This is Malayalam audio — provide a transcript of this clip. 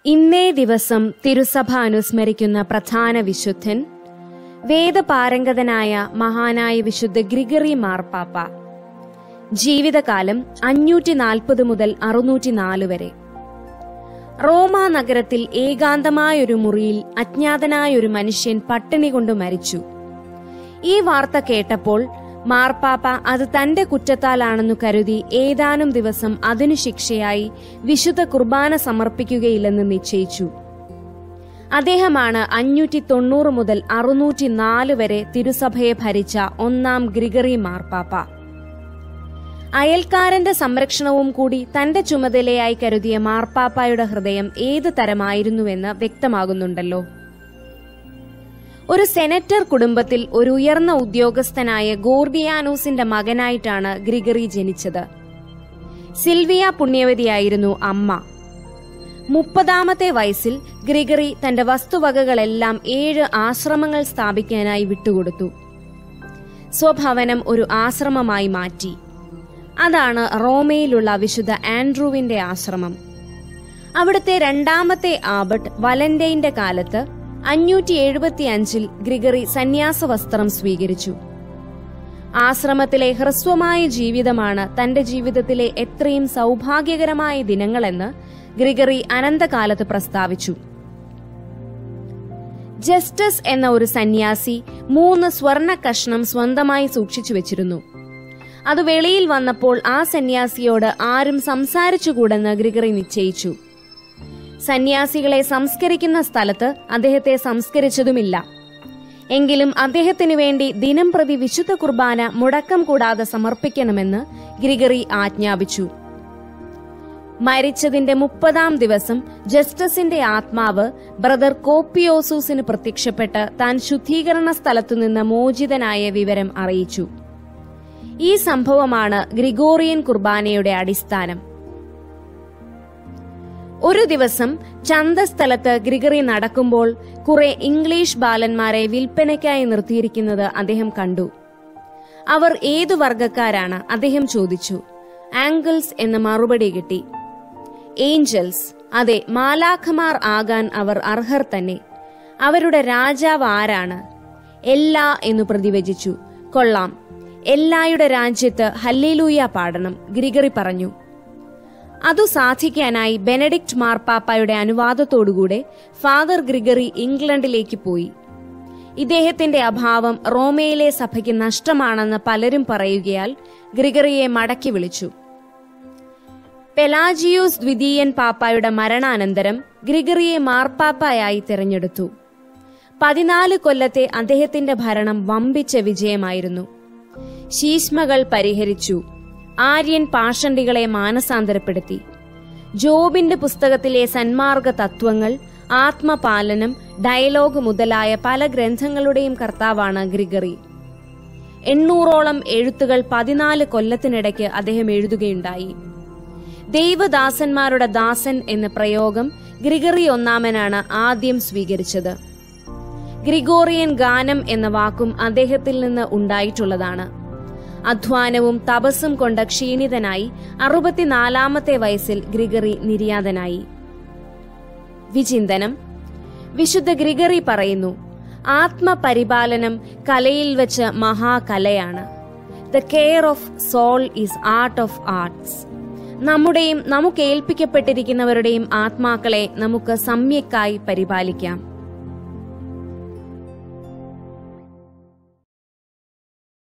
ഇന്നേ ദിവസം തിരുസഭ അനുസ്മരിക്കുന്ന പ്രധാന വിശുദ്ധൻ വേദപാരംഗതനായ മഹാനായ വിശുദ്ധ ഗ്രിഗറി മാർപ്പാപ്പ ജീവിതകാലം അഞ്ഞൂറ്റി നാൽപ്പത് മുതൽ അറുന്നൂറ്റി നാല് വരെ റോമാ നഗരത്തിൽ ഏകാന്തമായൊരു മുറിയിൽ അജ്ഞാതനായൊരു മനുഷ്യൻ പട്ടിണി കൊണ്ട് മരിച്ചു ഈ വാർത്ത കേട്ടപ്പോൾ മാർപ്പാപ്പ അത് തന്റെ കുറ്റത്താലാണെന്നു കരുതി ഏതാനും ദിവസം അതിനു ശിക്ഷയായി വിശുദ്ധ കുർബാന സമർപ്പിക്കുകയില്ലെന്ന് നിശ്ചയിച്ചു അദ്ദേഹമാണ് അഞ്ഞൂറ്റി തൊണ്ണൂറ് മുതൽ അറുന്നൂറ്റി നാല് വരെ തിരുസഭയെ ഭരിച്ച ഒന്നാം ഗ്രിഗറി മാർപ്പാപ്പ അയൽക്കാരന്റെ സംരക്ഷണവും കൂടി തന്റെ ചുമതലയായി കരുതിയ മാർപ്പാപ്പായുടെ ഹൃദയം ഏത് തരമായിരുന്നുവെന്ന് വ്യക്തമാകുന്നുണ്ടല്ലോ ഒരു സെനറ്റർ കുടുംബത്തിൽ ഒരു ഉയർന്ന ഉദ്യോഗസ്ഥനായ ഗോർഡിയാനൂസിന്റെ മകനായിട്ടാണ് ഗ്രിഗറി ജനിച്ചത് സിൽവിയ പുണ്യവതിയായിരുന്നു അമ്മ മുപ്പതാമത്തെ വയസ്സിൽ ഗ്രിഗറി തന്റെ വസ്തുവകകളെല്ലാം ഏഴ് ആശ്രമങ്ങൾ സ്ഥാപിക്കാനായി വിട്ടുകൊടുത്തു സ്വഭവനം ഒരു ആശ്രമമായി മാറ്റി അതാണ് റോമയിലുള്ള വിശുദ്ധ ആൻഡ്രൂവിന്റെ ആശ്രമം അവിടുത്തെ രണ്ടാമത്തെ ആബട്ട് വലന്റൈന്റെ കാലത്ത് അഞ്ഞൂറ്റി എഴുപത്തി അഞ്ചിൽ ഗ്രിഗറി സന്യാസ വസ്ത്രം സ്വീകരിച്ചു ആശ്രമത്തിലെ ഹ്രസ്വമായ ജീവിതമാണ് തന്റെ ജീവിതത്തിലെ എത്രയും സൗഭാഗ്യകരമായ ദിനങ്ങളെന്ന് ഗ്രിഗറി അനന്തകാലത്ത് പ്രസ്താവിച്ചു ജസ്റ്റസ് എന്ന ഒരു സന്യാസി മൂന്ന് സ്വർണ കഷ്ണം സ്വന്തമായി സൂക്ഷിച്ചു വെച്ചിരുന്നു അത് വെളിയിൽ വന്നപ്പോൾ ആ സന്യാസിയോട് ആരും സംസാരിച്ചുകൂടെന്ന് ഗ്രിഗറി നിശ്ചയിച്ചു സന്യാസികളെ സംസ്കരിക്കുന്ന സ്ഥലത്ത് അദ്ദേഹത്തെ സംസ്കരിച്ചതുമില്ല എങ്കിലും അദ്ദേഹത്തിനു വേണ്ടി ദിനം പ്രതി വിശുദ്ധ കുർബാന മുടക്കം കൂടാതെ സമർപ്പിക്കണമെന്ന് ഗ്രിഗറി ആജ്ഞാപിച്ചു മരിച്ചതിന്റെ മുപ്പതാം ദിവസം ജസ്റ്റിസിന്റെ ആത്മാവ് ബ്രദർ കോപ്പിയോസൂസിന് പ്രത്യക്ഷപ്പെട്ട് താൻ ശുദ്ധീകരണ സ്ഥലത്തുനിന്ന് മോചിതനായ വിവരം അറിയിച്ചു ഈ സംഭവമാണ് ഗ്രിഗോറിയൻ കുർബാനയുടെ അടിസ്ഥാനം ഒരു ദിവസം ചന്തസ്ഥലത്ത് ഗ്രിഗറി നടക്കുമ്പോൾ കുറെ ഇംഗ്ലീഷ് ബാലന്മാരെ വിൽപ്പനയ്ക്കായി നിർത്തിയിരിക്കുന്നത് അദ്ദേഹം കണ്ടു അവർ ഏതു വർഗക്കാരാണ് അദ്ദേഹം ചോദിച്ചു ആംഗിൾസ് എന്ന മറുപടി കിട്ടി ഏഞ്ചൽസ് അതെ മാലാഖമാർ ആകാൻ അവർ അർഹർ തന്നെ അവരുടെ രാജാവ് ആരാണ് എല്ലാ എന്നു പ്രതിവചിച്ചു കൊള്ളാം എല്ലായുടെ രാജ്യത്ത് ഹല്ലേലൂയ പാടണം ഗ്രിഗറി പറഞ്ഞു അതു സാധിക്കാനായി ബെനഡിക്ട് മാർപ്പാപ്പയുടെ അനുവാദത്തോടുകൂടെ ഫാദർ ഗ്രിഗറി ഇംഗ്ലണ്ടിലേക്ക് പോയി ഇദ്ദേഹത്തിന്റെ അഭാവം റോമയിലെ സഭയ്ക്ക് നഷ്ടമാണെന്ന് പലരും പറയുകയാൽ ഗ്രിഗറിയെ മടക്കി വിളിച്ചു പെലാജിയോസ് ദ്വിതീയൻ പാപ്പായുടെ മരണാനന്തരം ഗ്രിഗറിയെ മാർപ്പാപ്പായായി തിരഞ്ഞെടുത്തു പതിനാല് കൊല്ലത്തെ അദ്ദേഹത്തിന്റെ ഭരണം വമ്പിച്ച വിജയമായിരുന്നു ശീഷ്മകൾ പരിഹരിച്ചു ആര്യൻ പാഷണ്ടികളെ മാനസാന്തരപ്പെടുത്തി ജോബിന്റെ പുസ്തകത്തിലെ സന്മാർഗ തത്വങ്ങൾ ആത്മപാലനം ഡയലോഗ് മുതലായ പല ഗ്രന്ഥങ്ങളുടെയും കർത്താവാണ് ഗ്രിഗറി എണ്ണൂറോളം എഴുത്തുകൾ പതിനാല് കൊല്ലത്തിനിടയ്ക്ക് അദ്ദേഹം എഴുതുകയുണ്ടായി ദൈവദാസന്മാരുടെ ദാസൻ എന്ന പ്രയോഗം ഗ്രിഗറി ഒന്നാമനാണ് ആദ്യം സ്വീകരിച്ചത് ഗ്രിഗോറിയൻ ഗാനം എന്ന വാക്കും അദ്ദേഹത്തിൽ നിന്ന് ഉണ്ടായിട്ടുള്ളതാണ് അധ്വാനവും തപസ്സും കൊണ്ട് ക്ഷീണിതനായി അറുപത്തിനാലാമത്തെ വയസ്സിൽ ഗ്രിഗറി നിര്യാതനായി വിചിന്തനം വിശുദ്ധ ഗ്രിഗറി പറയുന്നു ആത്മപരിപാലനം കലയിൽ വെച്ച് മഹാകലയാണ് the care of soul is art of arts നമ്മുടെയും നമുക്ക് ഏൽപ്പിക്കപ്പെട്ടിരിക്കുന്നവരുടെയും ആത്മാക്കളെ നമുക്ക് സമ്യക്കായി പരിപാലിക്കാം